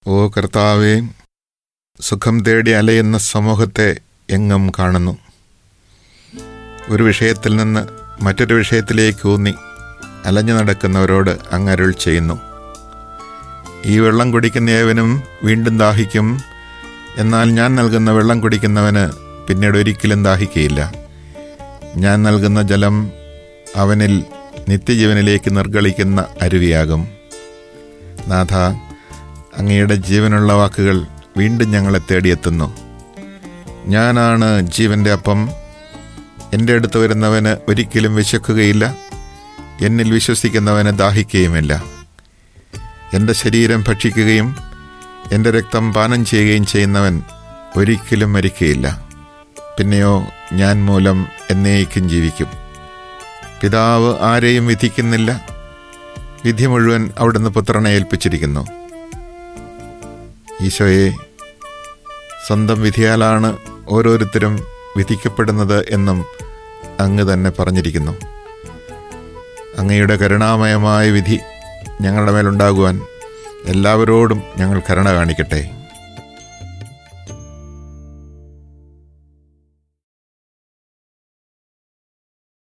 ഓ കർത്താവേ സുഖം തേടി അലയുന്ന സമൂഹത്തെ എങ്ങും കാണുന്നു ഒരു വിഷയത്തിൽ നിന്ന് മറ്റൊരു വിഷയത്തിലേക്ക് ഊന്നി അലഞ്ഞു നടക്കുന്നവരോട് അങ്ങരുൾ ചെയ്യുന്നു ഈ വെള്ളം കുടിക്കുന്ന ഏവനും വീണ്ടും ദാഹിക്കും എന്നാൽ ഞാൻ നൽകുന്ന വെള്ളം കുടിക്കുന്നവന് പിന്നീട് ഒരിക്കലും ദാഹിക്കുകയില്ല ഞാൻ നൽകുന്ന ജലം അവനിൽ നിത്യജീവനിലേക്ക് നിർഗളിക്കുന്ന അരുവിയാകും നാഥ അങ്ങയുടെ ജീവനുള്ള വാക്കുകൾ വീണ്ടും ഞങ്ങളെ തേടിയെത്തുന്നു ഞാനാണ് ജീവൻ്റെ അപ്പം എൻ്റെ അടുത്ത് വരുന്നവന് ഒരിക്കലും വിശക്കുകയില്ല എന്നിൽ വിശ്വസിക്കുന്നവന് ദാഹിക്കുകയുമില്ല എൻ്റെ ശരീരം ഭക്ഷിക്കുകയും എൻ്റെ രക്തം പാനം ചെയ്യുകയും ചെയ്യുന്നവൻ ഒരിക്കലും മരിക്കുകയില്ല പിന്നെയോ ഞാൻ മൂലം എന്നേക്കും ജീവിക്കും പിതാവ് ആരെയും വിധിക്കുന്നില്ല വിധി മുഴുവൻ അവിടുന്ന് പുത്രനെ ഏൽപ്പിച്ചിരിക്കുന്നു ഈശോയെ സ്വന്തം വിധിയാലാണ് ഓരോരുത്തരും വിധിക്കപ്പെടുന്നത് എന്നും അങ്ങ് തന്നെ പറഞ്ഞിരിക്കുന്നു അങ്ങയുടെ കരുണാമയമായ വിധി ഞങ്ങളുടെ മേലുണ്ടാകുവാൻ എല്ലാവരോടും ഞങ്ങൾ കരുണ കാണിക്കട്ടെ